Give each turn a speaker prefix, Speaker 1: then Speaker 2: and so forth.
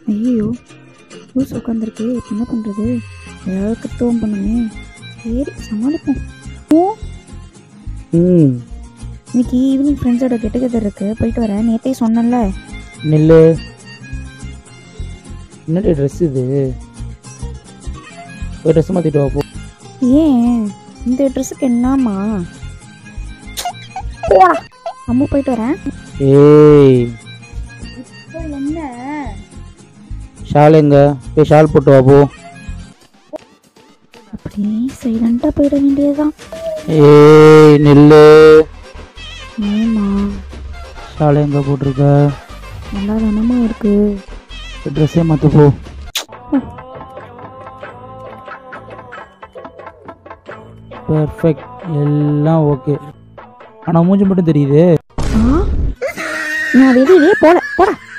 Speaker 1: ஐயோ லூஸ் உட்காந்துருக்கு இப்போ என்ன பண்ணுறது ஏதாவது கிறிஸ்தவம் பண்ணுமே சரி சமாளிப்போம் ஓ
Speaker 2: ம்
Speaker 1: இன்னைக்கு ஈவினிங் ஃப்ரெண்ட்ஸோட கெட்டுகெதர் இருக்கு போயிட்டு வரேன் நேற்றே சொன்னேன்ல
Speaker 2: நில்லு என்னடி ட்ரெஸ் இது ஒரு ட்ரெஸ் மாற்றிட்டு வா போ
Speaker 1: ஏன் இந்த ட்ரெஸ்ஸுக்கு என்னம்மா போடா. அம்மா போயிட்டு வரேன்
Speaker 2: ஏய்
Speaker 1: இப்போ என்ன
Speaker 2: ஷால் எங்க போய் ஷால் போட்டு வா போ
Speaker 1: அப்படி சைலண்டாக போயிட வேண்டியதுதான்
Speaker 2: ஏய் நில்லு
Speaker 1: ஏம்மா
Speaker 2: ஷால் எங்க போட்டிருக்க
Speaker 1: நல்லா தானம்மா இருக்கு
Speaker 2: ட்ரெஸ்ஸே மாற்ற போ பெர்ஃபெக்ட் எல்லாம் ஓகே ஆனால் மூஞ்சி மட்டும் தெரியுது
Speaker 1: ஆ நான் வெளியவே போல போடா